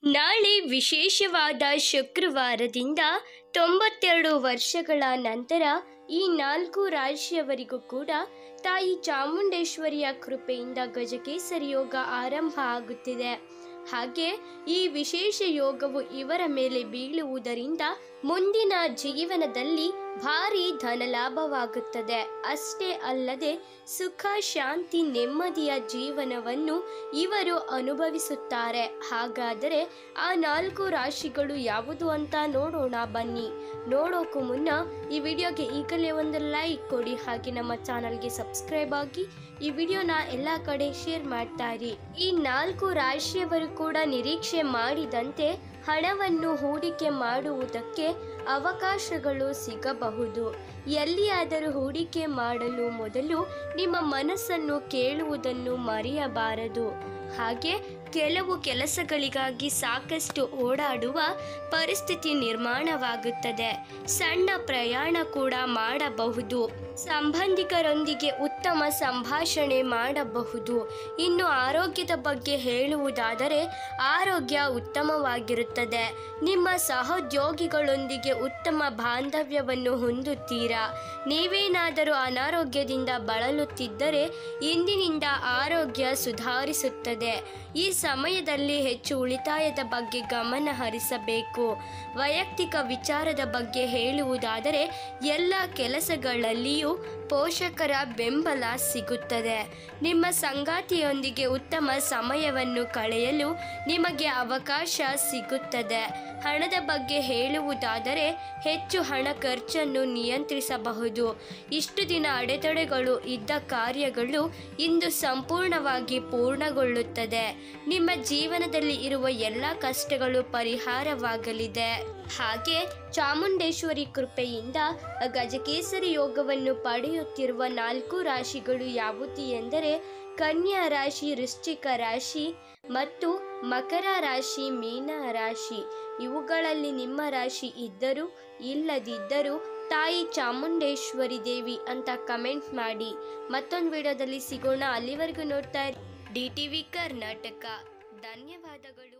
ನಾಳೆ ವಿಶೇಷವಾದ ಶುಕ್ರವಾರದಿಂದ ತೊಂಬತ್ತೆರಡು ವರ್ಷಗಳ ನಂತರ ಈ ನಾಲ್ಕು ರಾಶಿಯವರಿಗೂ ಕೂಡ ತಾಯಿ ಚಾಮುಂಡೇಶ್ವರಿಯ ಕೃಪೆಯಿಂದ ಗಜಕೇಸರಿ ಯೋಗ ಆರಂಭ ಆಗುತ್ತಿದೆ ಹಾಗೆ ಈ ವಿಶೇಷ ಯೋಗವು ಇವರ ಮೇಲೆ ಬೀಳುವುದರಿಂದ ಮುಂದಿನ ಜೀವನದಲ್ಲಿ ಭಾರಿ ಧನಲಾಭವಾಗುತ್ತದೆ ಅಷ್ಟೇ ಅಲ್ಲದೆ ಸುಖ ಶಾಂತಿ ನೆಮ್ಮದಿಯ ಜೀವನವನ್ನು ಇವರು ಅನುಭವಿಸುತ್ತಾರೆ ಹಾಗಾದರೆ ಆ ನಾಲ್ಕು ರಾಶಿಗಳು ಯಾವುದು ಅಂತ ನೋಡೋಣ ಬನ್ನಿ ನೋಡೋಕ್ಕೂ ಮುನ್ನ ಈ ವಿಡಿಯೋಗೆ ಈಗಲೇ ಒಂದು ಲೈಕ್ ಕೊಡಿ ಹಾಗೆ ನಮ್ಮ ಚಾನಲ್ಗೆ ಸಬ್ಸ್ಕ್ರೈಬ್ ಆಗಿ ಈ ವಿಡಿಯೋನ ಎಲ್ಲ ಕಡೆ ಶೇರ್ ಮಾಡ್ತಾ ಇರಿ ಈ ನಾಲ್ಕು ರಾಶಿಯವರು ಕೂಡ ನಿರೀಕ್ಷೆ ಮಾಡಿದಂತೆ ಹಣವನ್ನು ಹೂಡಿಕೆ ಮಾಡುವುದಕ್ಕೆ ಅವಕಾಶಗಳು ಸಿಗಬಹುದು ಎಲ್ಲಿಯಾದರೂ ಹೂಡಿಕೆ ಮಾಡಲು ಮೊದಲು ನಿಮ್ಮ ಮನಸ್ಸನ್ನು ಕೇಳುವುದನ್ನು ಮರೆಯಬಾರದು ಹಾಗೆ ಕೆಲವು ಕೆಲಸಗಳಿಗಾಗಿ ಸಾಕಷ್ಟು ಓಡಾಡುವ ಪರಿಸ್ಥಿತಿ ನಿರ್ಮಾಣವಾಗುತ್ತದೆ ಸಣ್ಣ ಪ್ರಯಾಣ ಕೂಡ ಮಾಡಬಹುದು ಸಂಬಂಧಿಕರೊಂದಿಗೆ ಉತ್ತಮ ಸಂಭಾಷಣೆ ಮಾಡಬಹುದು ಇನ್ನು ಆರೋಗ್ಯದ ಬಗ್ಗೆ ಹೇಳುವುದಾದರೆ ಆರೋಗ್ಯ ಉತ್ತಮವಾಗಿರುತ್ತದೆ ನಿಮ್ಮ ಸಹೋದ್ಯೋಗಿಗಳೊಂದಿಗೆ ಉತ್ತಮ ಬಾಂಧವ್ಯವನ್ನು ಹೊಂದುತ್ತೀರಾ ನೀವೇನಾದರೂ ಅನಾರೋಗ್ಯದಿಂದ ಬಳಲುತ್ತಿದ್ದರೆ ಇಂದಿನಿಂದ ಆರೋಗ್ಯ ಸುಧಾರಿಸುತ್ತದೆ ಈ ಸಮಯದಲ್ಲಿ ಹೆಚ್ಚು ಉಳಿತಾಯದ ಬಗ್ಗೆ ಗಮನ ಹರಿಸಬೇಕು ವೈಯಕ್ತಿಕ ವಿಚಾರದ ಬಗ್ಗೆ ಹೇಳುವುದಾದರೆ ಎಲ್ಲ ಕೆಲಸಗಳಲ್ಲಿಯೂ ಪೋಷಕರ ಬೆಂಬಲ ಸಿಗುತ್ತದೆ ನಿಮ್ಮ ಸಂಗಾತಿಯೊಂದಿಗೆ ಉತ್ತಮ ಸಮಯವನ್ನು ಕಳೆಯಲು ನಿಮಗೆ ಅವಕಾಶ ಸಿಗುತ್ತದೆ ಹಣದ ಬಗ್ಗೆ ಹೇಳುವುದಾದರೆ ಹೆಚ್ಚು ಹಣ ಖರ್ಚನ್ನು ನಿಯಂತ್ರಿಸಬಹುದು ಇಷ್ಟು ದಿನ ಅಡೆತಡೆಗಳು ಇದ್ದ ಕಾರ್ಯಗಳು ಇಂದು ಸಂಪೂರ್ಣವಾಗಿ ಪೂರ್ಣಗೊಳ್ಳುತ್ತದೆ ನಿಮ್ಮ ಜೀವನದಲ್ಲಿ ಇರುವ ಎಲ್ಲ ಕಷ್ಟಗಳು ಪರಿಹಾರವಾಗಲಿದೆ ಹಾಗೆ ಚಾಮುಂಡೇಶ್ವರಿ ಕೃಪೆಯಿಂದ ಗಜಕೇಸರಿ ಯೋಗವನ್ನು ಪಡೆಯುತ್ತಿರುವ ನಾಲ್ಕು ರಾಶಿಗಳು ಯಾವುದು ಎಂದರೆ ಕನ್ಯಾ ರಾಶಿ ವೃಶ್ಚಿಕ ರಾಶಿ ಮತ್ತು ಮಕರ ರಾಶಿ ಮೀನ ರಾಶಿ ಇವುಗಳಲ್ಲಿ ನಿಮ್ಮ ರಾಶಿ ಇದ್ದರೂ ಇಲ್ಲದಿದ್ದರೂ ತಾಯಿ ಚಾಮುಂಡೇಶ್ವರಿ ದೇವಿ ಅಂತ ಕಮೆಂಟ್ ಮಾಡಿ ಮತ್ತೊಂದು ವಿಡಿಯೋದಲ್ಲಿ ಸಿಗೋಣ ಅಲ್ಲಿವರೆಗೂ ನೋಡ್ತಾ ಡಿ ಟಿ ವಿ ಕರ್ನಾಟಕ ಧನ್ಯವಾದಗಳು